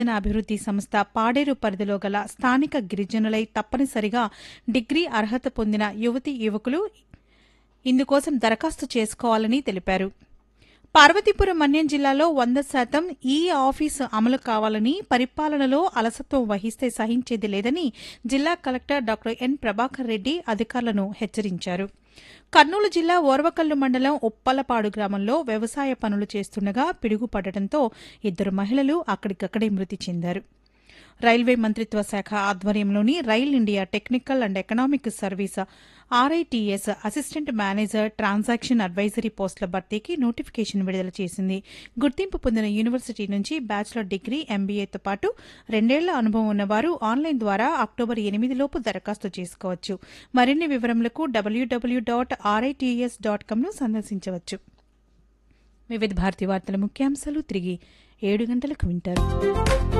గిరిజన అభివృద్ది సంస్థ పాడేరు పరిధిలో గల స్థానిక గిరిజనులై తప్పనిసరిగా డిగ్రీ అర్హత పొందిన యువతీ యువకులు ఇందుకోసం దరఖాస్తు చేసుకోవాలని తెలిపారు పార్వతీపురం మన్యం జిల్లాలో వంద శాతం ఈ ఆఫీసు అమలు కావాలని పరిపాలనలో అలసత్వం వహిస్తే సహించేది లేదని జిల్లా collector doctor N Prabhakar Reddy అధికారులను హెచ్చరించారు కర్నూలు జిల్లా ఓర్వకల్లు మండలం ఉప్పలపాడు గ్రామంలో వ్యవసాయ పనులు చేస్తుండగా పిడుగుపడటంతో ఇద్దరు మహిళలు అక్కడికక్కడే మృతి చెందారు రైల్వే మంత్రిత్వ శాఖ ఆధ్వర్యంలోని rail India technical and economic service R I T S assistant manager transaction advisory పోస్టుల భర్తీకి నోటిఫికేషన్ విడుదల చేసింది గుర్తింపు పొందిన యూనివర్సిటీ నుంచి బ్యాచిలర్ డిగ్రీ ఎంబీఏతో పాటు రెండేళ్ల అనుభవం ఉన్నవారు ఆన్లైన్ ద్వారా అక్టోబర్ ఎనిమిదిలోపు దరఖాస్తు చేసుకోవచ్చు మరిన్ని వివరములకు డబ్ల్యూడబ్ల్యూ డాట్ ఆర్ఐటీఎస్ డాట్ కామ్ను సందర్శించవచ్చు వివిధ భారతి వార్తల ముఖ్యాంశాలు తిరిగి ఏడు గంటలకు వింటారు